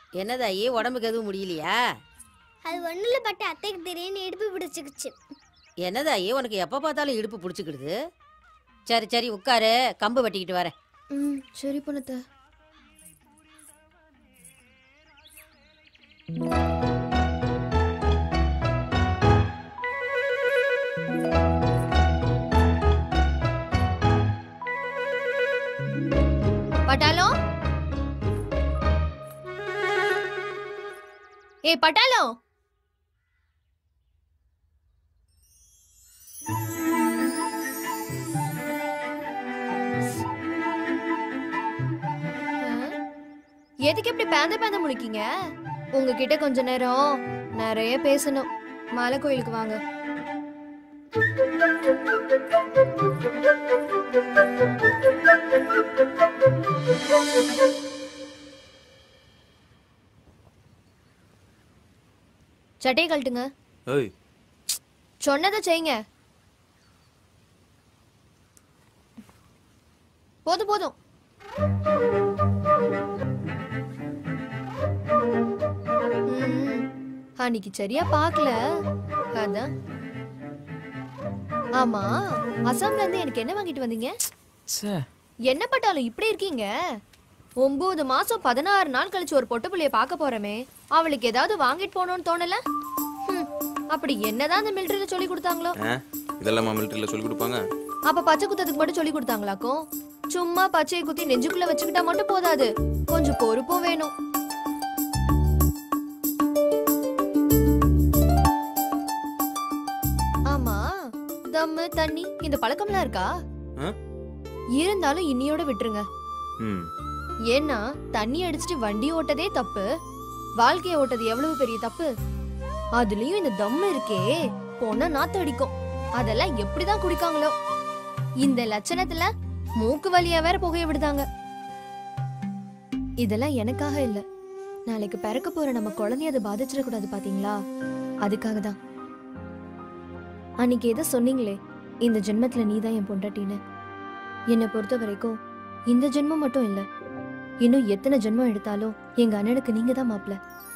என்னதாயி உடம்புக்கு எதுவும் முடியலையா அது ஒண்ணுல பட்டு அத்தைக்கு திடீர்னு இடுப்பு பிடிச்சிக்கிச்சு என்னதாயி உனக்கு எப்போ பார்த்தாலும் இடுப்பு பிடிச்சிக்கிடுது சரி சரி உட்காரு கம்பு வெட்டிக்கிட்டு வரேன் ம் சரி பொண்ணத்த பட்டாளம் ஏ பட்டாளம் எதுக்கு இப்படி பேந்த பேந்த முழிக்கீங்க உங்ககிட்ட கொஞ்ச நேரம் நிறைய பேசணும் மலை கோயிலுக்கு வாங்க சட்டையை கழட்டுங்க ஏய் சொன்னதை செய்யுங்க போதும் போதும் ம், அன்னைக்கு சரியா பார்க்கல அதான் ஆமா அசாம்ல இருந்து எனக்கு என்ன வாங்கிட்டு வந்தீங்க ச்சே என்ன பட்டாலும் இப்படி இருக்கீங்க ஒன்பது மாசம் பதினாறு நாள் கழிச்சு ஒரு பொட்டு புள்ளைய பார்க்க போறமே அவளுக்கு ஏதாவது வாங்கிட்டு போகணும்னு தோணல ஹம், அப்படி என்னதான் அந்த மிலிட்டரியில சொல்லி கொடுத்தாங்களோ ஆ இதெல்லாம் மிலிட்டரியில் சொல்லி கொடுப்பாங்க அப்ப பச்சை குத்தத்துக்கு மட்டும் சொல்லி கொடுத்தாங்களாக்கும் சும்மா பச்சையை குத்தி நெஞ்சுக்குள்ள வச்சுக்கிட்டா மட்டும் போதாது கொஞ்சம் பொறுப்பும் வேணும் ஆமா தம்மு தண்ணி இந்த பழக்கம்லாம் இருக்கா ஆ? இருந்தாலும் இன்னியோட விட்டுருங்க ம் ஏன்னா தண்ணி அடிச்சிட்டு வண்டி ஓட்டதே தப்பு வாழ்க்கைய ஓட்டது எவ்வளவு பெரிய தப்பு அதுலயும் இந்த தம் இருக்கே போனா நாத்து அடிக்கும் அதெல்லாம் எப்படிதான் குடிக்காங்களோ இந்த லட்சணத்துல மூக்கு வழியா வேற புகைய விடுதாங்க இதெல்லாம் எனக்காக இல்ல நாளைக்கு பிறக்க போற நம்ம குழந்தைய அதை பாதிச்சிடக்கூடாது பாத்தீங்களா அதுக்காக தான் அன்னைக்கு எதை சொன்னீங்களே இந்த ஜென்மத்துல நீதான் என் பொண்டாட்டின்னு என்னை பொறுத்த வரைக்கும் இந்த ஜென்மம் மட்டும் இல்ல இன்னும் எத்தனை ஜென்மம் எடுத்தாலும் எங்க அண்ணனுக்கு நீங்க தான் மாப்பிள்ள